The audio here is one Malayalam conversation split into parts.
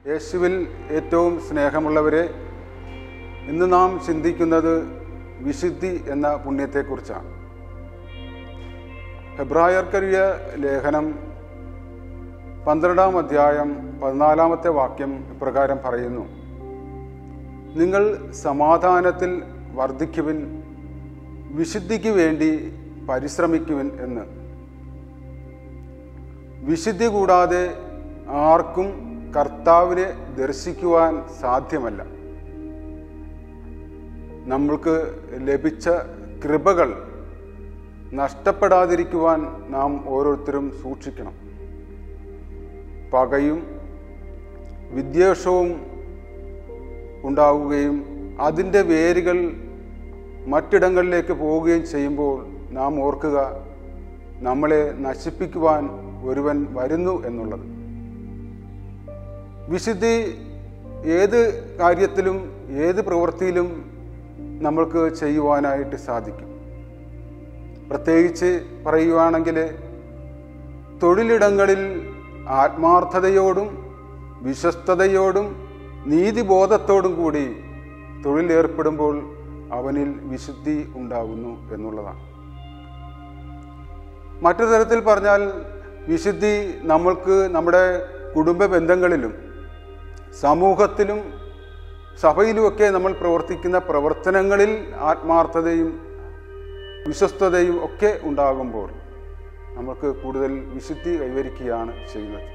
യേശുവിൽ ഏറ്റവും സ്നേഹമുള്ളവരെ ഇന്ന് നാം ചിന്തിക്കുന്നത് വിശുദ്ധി എന്ന പുണ്യത്തെക്കുറിച്ചാണ് ഹെബ്രായർക്കറിയ ലേഖനം പന്ത്രണ്ടാം അധ്യായം പതിനാലാമത്തെ വാക്യം ഇപ്രകാരം പറയുന്നു നിങ്ങൾ സമാധാനത്തിൽ വർദ്ധിക്കുവിൻ വിശുദ്ധിക്ക് വേണ്ടി പരിശ്രമിക്കുവിൻ എന്ന് വിശുദ്ധി കൂടാതെ ആർക്കും കർത്താവിനെ ദർശിക്കുവാൻ സാധ്യമല്ല നമ്മൾക്ക് ലഭിച്ച കൃപകൾ നഷ്ടപ്പെടാതിരിക്കുവാൻ നാം ഓരോരുത്തരും സൂക്ഷിക്കണം പകയും വിദ്വേഷവും ഉണ്ടാവുകയും അതിൻ്റെ വേരുകൾ മറ്റിടങ്ങളിലേക്ക് പോവുകയും ചെയ്യുമ്പോൾ നാം ഓർക്കുക നമ്മളെ നശിപ്പിക്കുവാൻ ഒരുവൻ വരുന്നു എന്നുള്ളത് വിശുദ്ധി ഏത് കാര്യത്തിലും ഏത് പ്രവൃത്തിയിലും നമ്മൾക്ക് ചെയ്യുവാനായിട്ട് സാധിക്കും പ്രത്യേകിച്ച് പറയുവാണെങ്കിൽ തൊഴിലിടങ്ങളിൽ ആത്മാർത്ഥതയോടും വിശ്വസ്തതയോടും നീതിബോധത്തോടും കൂടി തൊഴിലേർപ്പെടുമ്പോൾ അവനിൽ വിശുദ്ധി ഉണ്ടാകുന്നു എന്നുള്ളതാണ് മറ്റൊരു തരത്തിൽ പറഞ്ഞാൽ വിശുദ്ധി നമ്മൾക്ക് നമ്മുടെ കുടുംബ ബന്ധങ്ങളിലും സമൂഹത്തിലും സഭയിലുമൊക്കെ നമ്മൾ പ്രവർത്തിക്കുന്ന പ്രവർത്തനങ്ങളിൽ ആത്മാർത്ഥതയും വിശ്വസ്തതയും ഒക്കെ ഉണ്ടാകുമ്പോൾ നമുക്ക് കൂടുതൽ വിശുദ്ധി കൈവരിക്കുകയാണ് ചെയ്യുന്നത്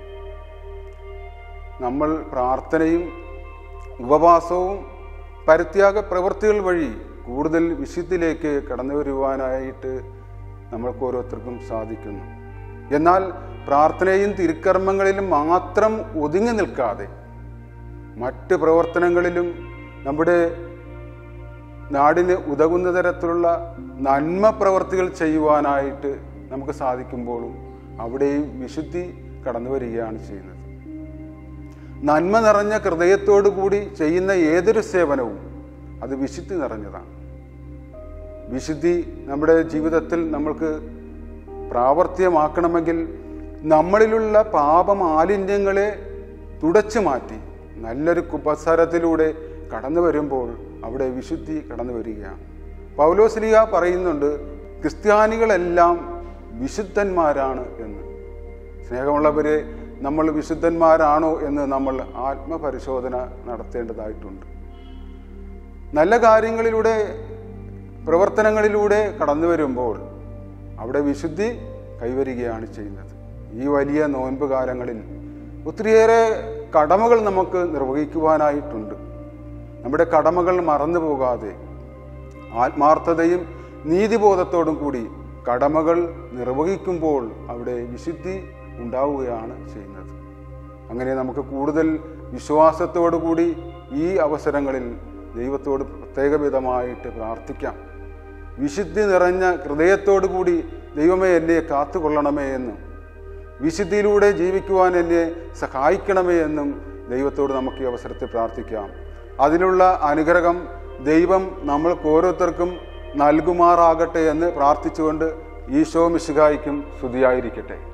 നമ്മൾ പ്രാർത്ഥനയും ഉപവാസവും പരിത്യാഗ പ്രവൃത്തികൾ വഴി കൂടുതൽ വിശുദ്ധിയിലേക്ക് കടന്നു വരുവാനായിട്ട് നമ്മൾക്ക് ഓരോരുത്തർക്കും സാധിക്കുന്നു എന്നാൽ പ്രാർത്ഥനയും തിരുക്കർമ്മങ്ങളിലും മാത്രം ഒതുങ്ങി നിൽക്കാതെ മറ്റ് പ്രവർത്തനങ്ങളിലും നമ്മുടെ നാടിന് ഉതകുന്ന തരത്തിലുള്ള നന്മ പ്രവർത്തികൾ ചെയ്യുവാനായിട്ട് നമുക്ക് സാധിക്കുമ്പോഴും അവിടെയും വിശുദ്ധി കടന്നു വരികയാണ് ചെയ്യുന്നത് നന്മ നിറഞ്ഞ ഹൃദയത്തോടു കൂടി ചെയ്യുന്ന ഏതൊരു സേവനവും അത് വിശുദ്ധി നിറഞ്ഞതാണ് വിശുദ്ധി നമ്മുടെ ജീവിതത്തിൽ നമ്മൾക്ക് പ്രാവർത്തികമാക്കണമെങ്കിൽ നമ്മളിലുള്ള പാപമാലിന്യങ്ങളെ തുടച്ചു മാറ്റി നല്ലൊരു കുപസാരത്തിലൂടെ കടന്നു വരുമ്പോൾ അവിടെ വിശുദ്ധി കടന്നു വരികയാണ് പൗലോസ്ലിയ പറയുന്നുണ്ട് ക്രിസ്ത്യാനികളെല്ലാം വിശുദ്ധന്മാരാണ് എന്ന് സ്നേഹമുള്ളവരെ നമ്മൾ വിശുദ്ധന്മാരാണോ എന്ന് നമ്മൾ ആത്മപരിശോധന നടത്തേണ്ടതായിട്ടുണ്ട് നല്ല കാര്യങ്ങളിലൂടെ പ്രവർത്തനങ്ങളിലൂടെ കടന്നു വരുമ്പോൾ അവിടെ വിശുദ്ധി കൈവരികയാണ് ചെയ്യുന്നത് ഈ വലിയ നോൻപ് കാലങ്ങളിൽ ഒത്തിരിയേറെ കടമകൾ നമുക്ക് നിർവഹിക്കുവാനായിട്ടുണ്ട് നമ്മുടെ കടമകൾ മറന്നു പോകാതെ ആത്മാർത്ഥതയും നീതിബോധത്തോടും കൂടി കടമകൾ നിർവഹിക്കുമ്പോൾ അവിടെ വിശുദ്ധി ഉണ്ടാവുകയാണ് ചെയ്യുന്നത് അങ്ങനെ നമുക്ക് കൂടുതൽ വിശ്വാസത്തോടു കൂടി ഈ അവസരങ്ങളിൽ ദൈവത്തോട് പ്രത്യേകവിധമായിട്ട് പ്രാർത്ഥിക്കാം വിശുദ്ധി നിറഞ്ഞ ഹൃദയത്തോടു കൂടി ദൈവമേ എന്നെ കാത്തുകൊള്ളണമേ എന്നും വിശുദ്ധിയിലൂടെ ജീവിക്കുവാൻ എന്നെ സഹായിക്കണമേ എന്നും ദൈവത്തോട് നമുക്ക് ഈ അവസരത്തിൽ പ്രാർത്ഥിക്കാം അതിനുള്ള അനുഗ്രഹം ദൈവം നമ്മൾക്ക് ഓരോരുത്തർക്കും നൽകുമാറാകട്ടെ എന്ന് പ്രാർത്ഥിച്ചുകൊണ്ട് ഈശോ മിശുകായിക്കും സ്തുതിയായിരിക്കട്ടെ